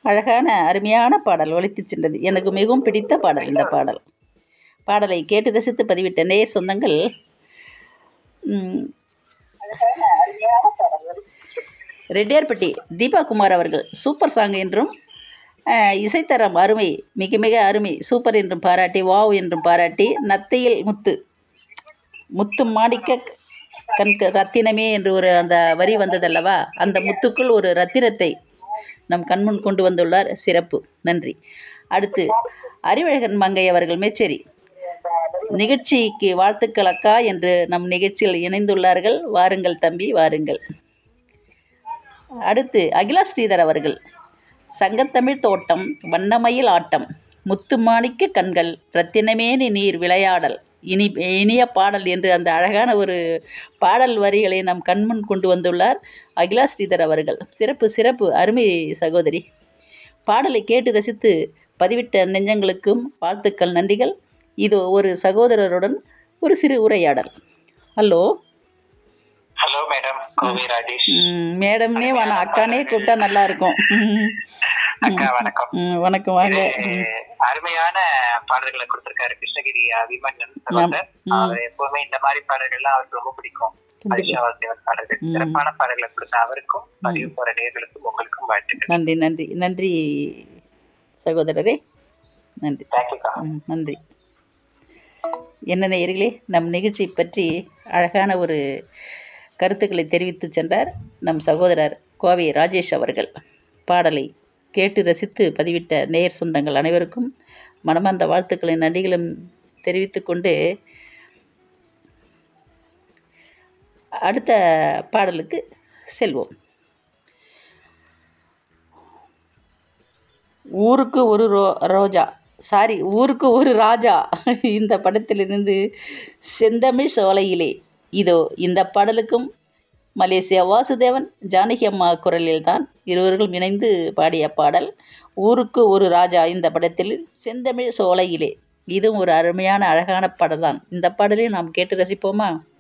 அழகான அருமையான பாடல் ஒலித்துச் சென்றது எனக்கு மிகவும் பிடித்த பாடல் இந்த பாடல் பாடலை கேட்டு ரசித்து பதிவிட்ட நேயர் சொந்தங்கள் ம், ரெட்டியார்பட்டி தீபா குமார் அவர்கள் சூப்பர் சாங் என்றும் அஹ், இசைத்தரம் அருமை மிக மிக அருமை சூப்பர் என்றும் பாராட்டி வாவ் என்றும் பாராட்டி நத்தையில் முத்து முத்து மாணிக்க கண் ரத்தினமே என்று ஒரு அந்த வரி வந்ததல்லவா அந்த முத்துக்குள் ஒரு ரத்தினத்தை நம் கண்முன் கொண்டு வந்துள்ளார் சிறப்பு நன்றி அடுத்து அறிவழகன் மங்கை அவர்கள் மேச்சேரி நிகழ்ச்சிக்கு வாழ்த்துக்கள் அக்கா என்று நம் நிகழ்ச்சியில் இணைந்துள்ளார்கள் வாருங்கள் தம்பி வாருங்கள் அடுத்து அகிலா ஸ்ரீதர் அவர்கள் சங்கத்தமிழ் தோட்டம் வண்ணமயில் ஆட்டம் முத்துமாணிக்க கண்கள் ரத்தினமேனி நீர் விளையாடல் இனி இனிய பாடல் என்று அந்த அழகான ஒரு பாடல் வரிகளை நம் கண்முன் கொண்டு வந்துள்ளார் அகிலா ஸ்ரீதர் அவர்கள் சிறப்பு சிறப்பு அருமை சகோதரி பாடலை கேட்டு ரசித்து பதிவிட்ட நெஞ்சங்களுக்கும் வாழ்த்துக்கள் நன்றிகள் இது ஒரு சகோதரருடன் ஒரு சிறு உரையாடல் hello hello madam Kovai Rajesh ம், மேடம்னே வேணாம் அக்கானே கூப்பிட்டா நல்லா இருக்கும் ம், அக்கா வணக்கம் ம், வணக்கம் வாங்க இது ம், அருமையான பாடல்களை கொடுத்திருக்காரு கிருஷ்ணகிரி அபிமன்யன் சகோதரர் ம். அவர் எப்பவுமே இந்த மாதிரி பாடல்கள்லாம் அவருக்கு ரொம்ப பிடிக்கும் அதிர்ஷ்டவாசியவன் பாடல்கள் ம். சிறப்பான பாடல்களை கொடுத்த அவருக்கும் பதிவு போற நேர்களுக்கும் உங்களுக்கும் வாழ்த்துக்கள் நன்றி நன்றி நன்றி சகோதரரே நன்றி தேங்க்யூக்கா ம், நன்றி என்ன நேயர்களே நம் நிகழ்ச்சி பற்றி அழகான ஒரு கருத்துக்களை தெரிவித்து சென்றார் நம் சகோதரர் கோவை ராஜேஷ் அவர்கள் பாடலை கேட்டு ரசித்து பதிவிட்ட நேயர் சொந்தங்கள் அனைவருக்கும் மனமார்ந்த வாழ்த்துக்களை நன்றிகளும் தெரிவித்துக்கொண்டு அடுத்த பாடலுக்கு செல்வோம் ஊருக்கு ஒரு ரோ ரோஜா சாரி ஊருக்கு ஒரு ராஜா இந்த படத்திலிருந்து செந்தமிழ் சோலையிலே இதோ இந்த பாடலுக்கும் மலேசியா வாசுதேவன் ஜானகி அம்மா குரலில் தான் இருவர்களும் இணைந்து பாடிய பாடல் ஊருக்கு ஒரு ராஜா இந்த படத்தில் செந்தமிழ் சோலையிலே இதுவும் ஒரு அருமையான அழகான பாடல் தான் இந்த பாடலையும் நாம் கேட்டு ரசிப்போமா